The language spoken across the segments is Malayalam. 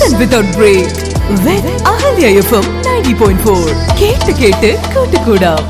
Listen without break with Ahalya F M ninety point four കേട്ട് കേട്ട് കൂട്ടുകൂടാം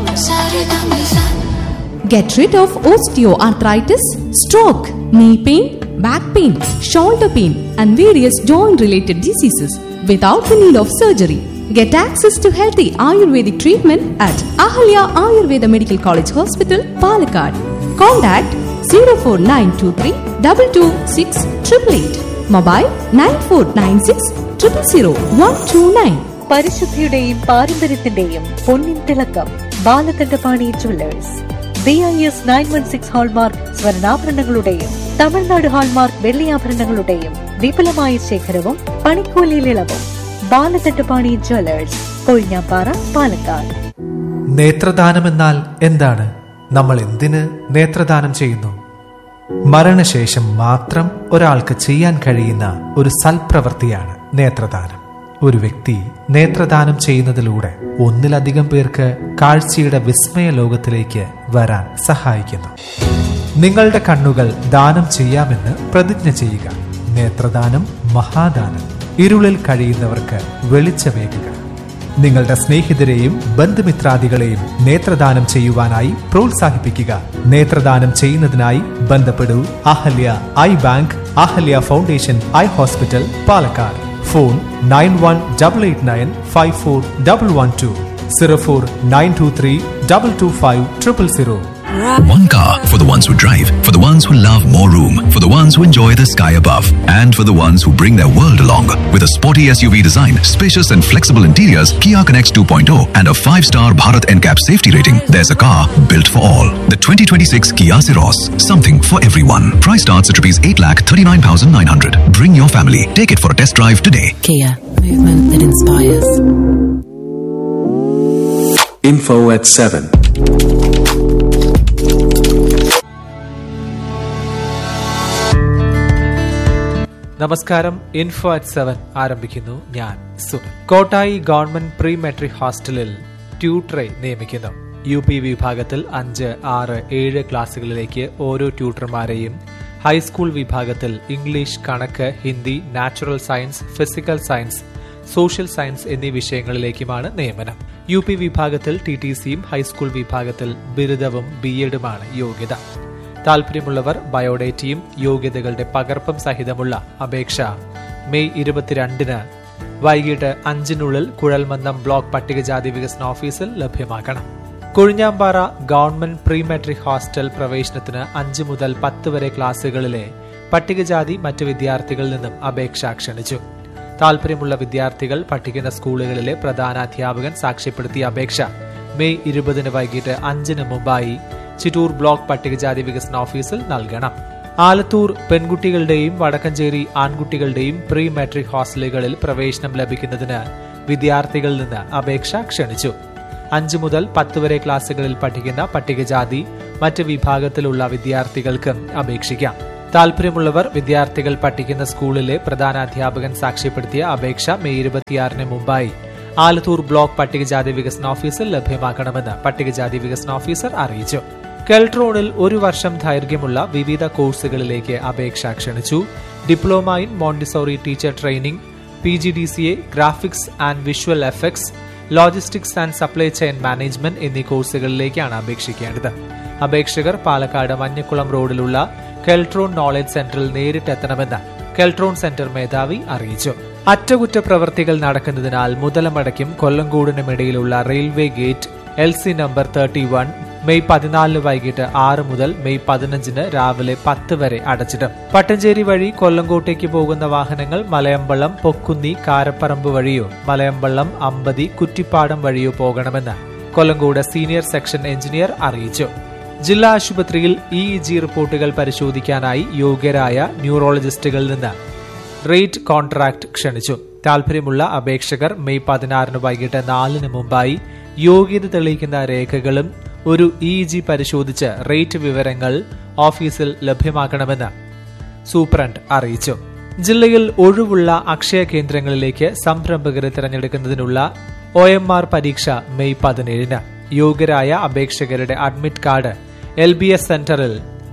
Get rid of osteoarthritis, stroke, knee pain, back pain, shoulder pain, and various joint related diseases without the need of surgery. Get access to healthy Ayurvedic treatment at Ahalya Ayurveda Medical College Hospital, Palakkad. Contact 04923 226 888. Mobile 9496 000 129. പരിശുദ്ധിയുടെയും പാരമ്പര്യത്തിന്റെയും പൊന്നിൻ തിളക്കം Balakandapani jewellers B I S nine one six hallmark സ്വർണ്ണാഭരണങ്ങളുടെയും തമിഴ്നാട് ഹാൾമാർക്ക് വെള്ളിയാഭരണങ്ങളുടെയും വിപുലമായ ശേഖരവും പണിക്കൂലിയിൽ ഇളവും ബാലകണ്ഠപാണി ജുവല്ലേഴ്സ് കൊഴിഞ്ഞാപ്പാറ പാലക്കാട് നേത്രദാനമെന്നാൽ എന്താണ് നമ്മൾ എന്തിന് നേത്രദാനം ചെയ്യുന്നു മരണശേഷം മാത്രം ഒരാൾക്ക് ചെയ്യാൻ കഴിയുന്ന ഒരു സൽപ്രവൃത്തിയാണ് നേത്രദാനം ഒരു വ്യക്തി നേത്രദാനം ചെയ്യുന്നതിലൂടെ ഒന്നിലധികം പേർക്ക് കാഴ്ചയുടെ വിസ്മയ ലോകത്തിലേക്ക് വരാൻ സഹായിക്കുന്നു നിങ്ങളുടെ കണ്ണുകൾ ദാനം ചെയ്യാമെന്ന് പ്രതിജ്ഞ ചെയ്യുക നേത്രദാനം മഹാദാനം ഇരുളിൽ കഴിയുന്നവർക്ക് വെളിച്ചമേകുക നിങ്ങളുടെ സ്നേഹിതരെയും ബന്ധുമിത്രാദികളെയും നേത്രദാനം ചെയ്യുവാനായി പ്രോത്സാഹിപ്പിക്കുക നേത്രദാനം ചെയ്യുന്നതിനായി ബന്ധപ്പെടൂ Ahalya eye bank Ahalya foundation eye hospital Palakkad phone nine one double eight nine five four double one two zero four nine two three double two five triple zero One car for the ones who drive, for the ones who love more room, for the ones who enjoy the sky above, and for the ones who bring their world along. With a sporty SUV design, spacious and flexible interiors, Kia Connects 2.0, and a 5-star Bharat NCAP safety rating, there's a car built for all. The 2026 Kia Ceros, something for everyone. Price starts at rupees 8,39,900. Bring your family. Take it for a test drive today. Kia, movement that inspires. Info at 7. നമസ്കാരം ഇൻഫോ അറ്റ് സെവൻ ആരംഭിക്കുന്നു ഞാൻ Sunil Kottayi government pre matric ഹോസ്റ്റലിൽ ട്യൂട്ടറെ നിയമിക്കുന്നു യു പി വിഭാഗത്തിൽ അഞ്ച് ആറ് ഏഴ് ക്ലാസുകളിലേക്ക് ഓരോ ട്യൂട്ടർമാരെയും ഹൈസ്കൂൾ വിഭാഗത്തിൽ ഇംഗ്ലീഷ് കണക്ക് Hindi natural science physical science social science എന്നീ വിഷയങ്ങളിലേക്കുമാണ് നിയമനം യു പി വിഭാഗത്തിൽ ടി ടി സിയും ഹൈസ്കൂൾ വിഭാഗത്തിൽ ബിരുദവും ബി എഡുമാണ് യോഗ്യത താൽപര്യമുള്ളവർ ബയോഡേറ്റയും യോഗ്യതകളുടെ പകർപ്പും സഹിതമുള്ള അപേക്ഷ മെയ് ഇരുപത്തിരണ്ടിന് വൈകിട്ട് അഞ്ചിനുള്ളിൽ കുഴൽമന്ദം ബ്ലോക്ക് പട്ടികജാതി വികസന ഓഫീസിൽ ലഭ്യമാക്കണം Kozhinjampara government pre matric hostel പ്രവേശനത്തിന് അഞ്ച് മുതൽ പത്ത് വരെ ക്ലാസുകളിലെ പട്ടികജാതി മറ്റ് വിദ്യാർത്ഥികളിൽ നിന്നും അപേക്ഷ ക്ഷണിച്ചു താൽപര്യമുള്ള വിദ്യാർത്ഥികൾ പഠിക്കുന്ന സ്കൂളുകളിലെ പ്രധാന അധ്യാപകൻ സാക്ഷ്യപ്പെടുത്തിയ അപേക്ഷ മെയ് ഇരുപതിന് വൈകിട്ട് അഞ്ചിന് മുമ്പായി ചിറ്റൂർ ബ്ലോക്ക് പട്ടികജാതി വികസന ഓഫീസിൽ നൽകണം ആലത്തൂർ പെൺകുട്ടികളുടെയും വടക്കഞ്ചേരി ആൺകുട്ടികളുടെയും പ്രീ മെട്രിക് ഹോസ്റ്റലുകളിൽ പ്രവേശനം ലഭിക്കുന്നതിന് വിദ്യാർത്ഥികളിൽ നിന്ന് അപേക്ഷ ക്ഷണിച്ചു അഞ്ചു മുതൽ പത്ത് വരെ ക്ലാസുകളിൽ പഠിക്കുന്ന പട്ടികജാതി മറ്റ് വിഭാഗത്തിലുള്ള വിദ്യാർത്ഥികൾക്കും അപേക്ഷിക്കാം താൽപര്യമുള്ളവർ വിദ്യാർത്ഥികൾ പഠിക്കുന്ന സ്കൂളിലെ പ്രധാന അധ്യാപകൻ സാക്ഷ്യപ്പെടുത്തിയ അപേക്ഷ മെയ് ഇരുപത്തിയാറിന് മുമ്പായി ആലത്തൂർ ബ്ലോക്ക് പട്ടികജാതി വികസന ഓഫീസിൽ ലഭ്യമാക്കണമെന്ന് പട്ടികജാതി വികസന ഓഫീസർ അറിയിച്ചു കെൽട്രോണിൽ ഒരു വർഷം ദൈർഘ്യമുള്ള വിവിധ കോഴ്സുകളിലേക്ക് അപേക്ഷ ക്ഷണിച്ചു diploma in Montessori teacher training P G D C A graphics and visual effects logistics and supply chain management എന്നീ കോഴ്സുകളിലേക്കാണ് അപേക്ഷിക്കേണ്ടത് അപേക്ഷകർ പാലക്കാട് മഞ്ഞക്കുളം റോഡിലുള്ള കെൽട്രോൺ നോളജ് സെന്ററിൽ നേരിട്ടെത്തണമെന്ന് കെൽട്രോൺ സെന്റർ മേധാവി അറിയിച്ചു അറ്റകുറ്റപ്രവൃത്തികൾ നടക്കുന്നതിനാൽ മുതലമടയ്ക്കും കൊല്ലങ്കോടിനും ഇടയിലുള്ള railway gate L C number thirty one May പതിനാലിന് വൈകിട്ട് ആറ് മുതൽ മെയ് പതിനഞ്ചിന് രാവിലെ പത്ത് വരെ അടച്ചിടും പട്ടഞ്ചേരി വഴി കൊല്ലങ്കോട്ടേക്ക് പോകുന്ന വാഹനങ്ങൾ മലയമ്പള്ളം പൊക്കുന്നി കാരപ്പറമ്പ് വഴിയോ മലയമ്പള്ളം അമ്പതി കുറ്റിപ്പാടം വഴിയോ പോകണമെന്ന് കൊല്ലങ്കോട് സീനിയർ സെക്ഷൻ എഞ്ചിനീയർ അറിയിച്ചു ജില്ലാ ആശുപത്രിയിൽ ഇ ജി റിപ്പോർട്ടുകൾ പരിശോധിക്കാനായി യോഗ്യരായ ന്യൂറോളജിസ്റ്റുകളിൽ നിന്ന് റേറ്റ് കോൺട്രാക്ട് ക്ഷണിച്ചു താൽപര്യമുള്ള അപേക്ഷകർ മെയ് പതിനാറിന് വൈകിട്ട് നാലിന് മുമ്പായി യോഗ്യത തെളിയിക്കുന്ന രേഖകളും ഒരു ഇ ജി പരിശോധിച്ച് റേറ്റ് വിവരങ്ങൾ ഓഫീസിൽ ലഭ്യമാക്കണമെന്ന് സൂപ്രണ്ട് അറിയിച്ചു ജില്ലയിൽ ഒഴിവുള്ള അക്ഷയ കേന്ദ്രങ്ങളിലേക്ക് സംരംഭകരെ തിരഞ്ഞെടുക്കുന്നതിനുള്ള ഒ എം ആർ പരീക്ഷ മെയ് പതിനേഴിന് യോഗ്യരായ അപേക്ഷകരുടെ admit card L B S സെന്ററിൽ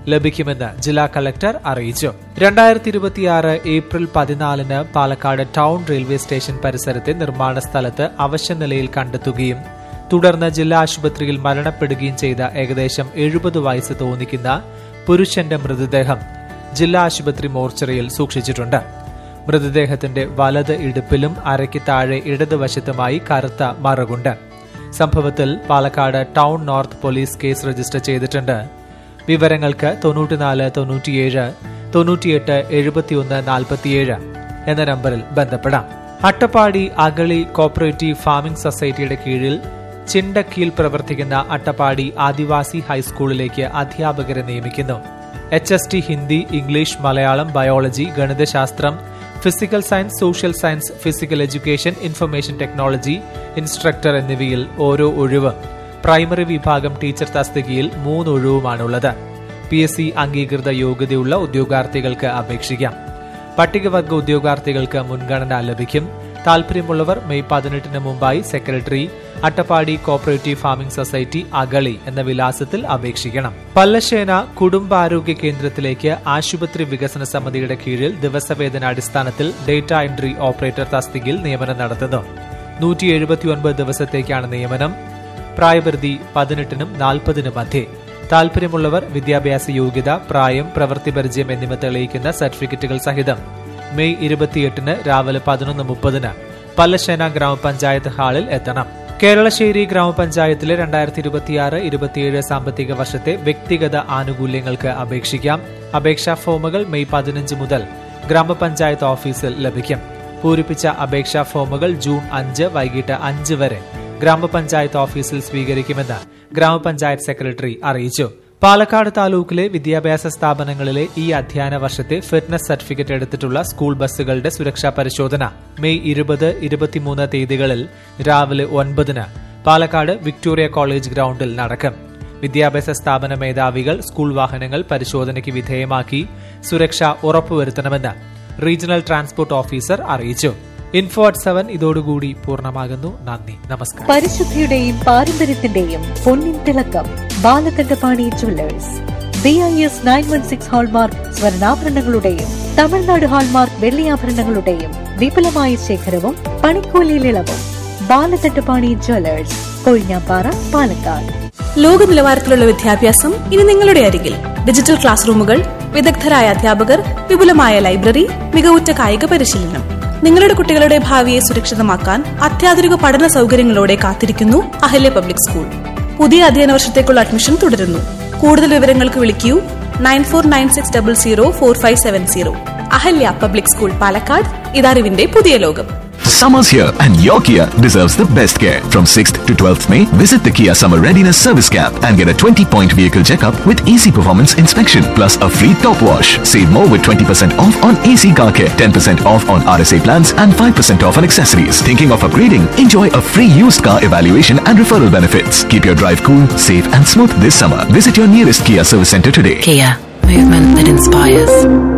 ലഭിക്കുമെന്ന് ജില്ലാ കളക്ടർ അറിയിച്ചു രണ്ടായിരത്തി ഇരുപത്തിയാറ് ഏപ്രിൽ പതിനാലിന് പാലക്കാട് ടൗൺ റെയിൽവേ സ്റ്റേഷൻ പരിസരത്തെ നിർമ്മാണ സ്ഥലത്ത് അവശ്യനിലയിൽ കണ്ടെത്തുകയും തുടർന്ന് ജില്ലാ ആശുപത്രിയിൽ മരണപ്പെടുകയും ചെയ്ത ഏകദേശം എഴുപത് വയസ്സ് തോന്നിക്കുന്ന പുരുഷന്റെ മൃതദേഹം ജില്ലാ ആശുപത്രി മോർച്ചറിയിൽ സൂക്ഷിച്ചിട്ടുണ്ട് മൃതദേഹത്തിന്റെ വലത് ഇടുപ്പിലും അരയ്ക്ക് താഴെ ഇടതുവശത്തുമായി കറുത്ത മറകുണ്ട് സംഭവത്തിൽ Palakkad town north police case register ചെയ്തിട്ടുണ്ട് വിവരങ്ങൾക്ക് തൊണ്ണൂറ്റിനാല് തൊണ്ണൂറ്റിയേഴ് തൊണ്ണൂറ്റിയെട്ട് എഴുപത്തിയൊന്ന് നാൽപ്പത്തിയേഴ് എന്ന നമ്പറിൽ ബന്ധപ്പെടാം അട്ടപ്പാടി അഗളി കോപ്പറേറ്റീവ് ഫാമിംഗ് സൊസൈറ്റിയുടെ കീഴിൽ ചിണ്ടക്കിയിൽ പ്രവർത്തിക്കുന്ന അട്ടപ്പാടി ആദിവാസി ഹൈസ്കൂളിലേക്ക് അധ്യാപകരെ നിയമിക്കുന്നു H S T Hindi English Malayalam biology ഗണിതശാസ്ത്രം physical science social science physical education information technology instructor എന്നിവയിൽ ഓരോ ഒഴിവ് പ്രൈമറി വിഭാഗം ടീച്ചർ തസ്തികയിൽ മൂന്ന് ഒഴിവുമാണുള്ളത് പി എസ് സി അംഗീകൃത യോഗ്യതയുള്ള ഉദ്യോഗാർത്ഥികൾക്ക് അപേക്ഷിക്കാം പട്ടികവർഗ ഉദ്യോഗാർത്ഥികൾക്ക് മുൻഗണന ലഭിക്കും താൽപര്യമുള്ളവർ മെയ് പതിനെട്ടിന് മുമ്പായി secretary Attappadi cooperative farming society Agali എന്ന വിലാസത്തിൽ അപേക്ഷിക്കണം പല്ലശ്ശേന കുടുംബാരോഗ്യ കേന്ദ്രത്തിലേക്ക് ആശുപത്രി വികസന സമിതിയുടെ കീഴിൽ ദിവസവേതനാടിസ്ഥാനത്തിൽ ഡേറ്റ എൻട്രി ഓപ്പറേറ്റർ തസ്തികയിൽ നിയമനം നടത്തുന്നു നൂറ്റി എഴുപത്തിയൊൻപത് ദിവസത്തേക്കാണ് നിയമനം പ്രായപരിധി പതിനെട്ടിനും നാൽപ്പതിനും മധ്യേ താൽപര്യമുള്ളവർ വിദ്യാഭ്യാസ യോഗ്യത പ്രായം പ്രവൃത്തി പരിചയം എന്നിവ തെളിയിക്കുന്ന സർട്ടിഫിക്കറ്റുകൾ സഹിതം മെയ് ഇരുപത്തിയെട്ടിന് രാവിലെ പതിനൊന്ന് മുപ്പതിന് പല്ലശ്ശേന ഗ്രാമപഞ്ചായത്ത് ഹാളിൽ എത്തണം കേരളശ്ശേരി ഗ്രാമപഞ്ചായത്തിലെ രണ്ടായിരത്തി ഇരുപത്തിയാറ് ഇരുപത്തിയേഴ് സാമ്പത്തിക വർഷത്തെ വ്യക്തിഗത ആനുകൂല്യങ്ങൾക്ക് അപേക്ഷിക്കാം അപേക്ഷാ ഫോമുകൾ മെയ് പതിനഞ്ച് മുതൽ ഗ്രാമപഞ്ചായത്ത് ഓഫീസിൽ ലഭിക്കും പൂരിപ്പിച്ച അപേക്ഷാ ഫോമുകൾ ജൂൺ അഞ്ച് വൈകിട്ട് അഞ്ച് വരെ ഗ്രാമപഞ്ചായത്ത് ഓഫീസിൽ സ്വീകരിക്കുമെന്ന് ഗ്രാമപഞ്ചായത്ത് സെക്രട്ടറി അറിയിച്ചു പാലക്കാട് താലൂക്കിലെ വിദ്യാഭ്യാസ സ്ഥാപനങ്ങളിലെ ഈ അധ്യയന വർഷത്തെ ഫിറ്റ്നസ് സർട്ടിഫിക്കറ്റ് എടുത്തിട്ടുള്ള സ്കൂൾ ബസ്സുകളുടെ സുരക്ഷാ പരിശോധന മെയ് ഇരുപത് ഇരുപത്തിമൂന്ന് തീയതികളിൽ രാവിലെ ഒൻപതിന് പാലക്കാട് വിക്ടോറിയ കോളേജ് ഗ്രൗണ്ടിൽ നടക്കും വിദ്യാഭ്യാസ സ്ഥാപന മേധാവികൾ സ്കൂൾ വാഹനങ്ങൾ പരിശോധനയ്ക്ക് വിധേയമാക്കി സുരക്ഷ ഉറപ്പുവരുത്തണമെന്ന് റീജിയണൽ ട്രാൻസ്പോർട്ട് ഓഫീസർ അറിയിച്ചു ഇൻഫോ അറ്റ് സെവൻ ഇതോടുകൂടി പൂർണ്ണമാകുന്നു നന്ദി നമസ്കാരം പരിശുദ്ധിയുടെയും പാരമ്പര്യത്തിന്റെയും പൊന്നിൻ തിളക്കം Balakandapani jewellers B I S nine one six hallmark സ്വർണ്ണാഭരണങ്ങളുടെയും തമിഴ്നാട് ഹാൾമാർക്ക് വെള്ളിയാഭരണങ്ങളുടെയും വിപുലമായ ശേഖരവും പണിക്കൂലിയിൽ ഇളവും ബാലകണ്ഠപാണി ജുവല്ലേഴ്സ് കൊഴിഞ്ഞാപ്പാറ പാലക്കാട് ലോക നിലവാരത്തിലുള്ള വിദ്യാഭ്യാസം ഇനി നിങ്ങളുടെ അരികിൽ ഡിജിറ്റൽ ക്ലാസ് റൂമുകൾ വിദഗ്ധരായ അധ്യാപകർ വിപുലമായ ലൈബ്രറി മികവുറ്റ കായിക പരിശീലനം നിങ്ങളുടെ കുട്ടികളുടെ ഭാവിയെ സുരക്ഷിതമാക്കാൻ അത്യാധുനിക പഠന സൗകര്യങ്ങളോടെ കാത്തിരിക്കുന്നു അഹല്യ പബ്ലിക് സ്കൂൾ പുതിയ അധ്യയന വർഷത്തേക്കുള്ള അഡ്മിഷൻ തുടരുന്നു കൂടുതൽ വിവരങ്ങൾക്ക് വിളിക്കൂ nine four nine six double zero four five seven zero Ahalya public school Palakkad ഇതറിവിന്റെ പുതിയ ലോകം Summer's here and your Kia deserves the best care. From 6th to 12th May, visit the Kia Summer Readiness Service Camp and get a 20-point vehicle checkup with easy performance inspection plus a free top wash. Save more with 20% off on AC car care, 10% off on RSA plans and 5% off on accessories. Thinking of upgrading? Enjoy a free used car evaluation and referral benefits. Keep your drive cool, safe and smooth this summer. Visit your nearest Kia service center today. Kia, movement that inspires.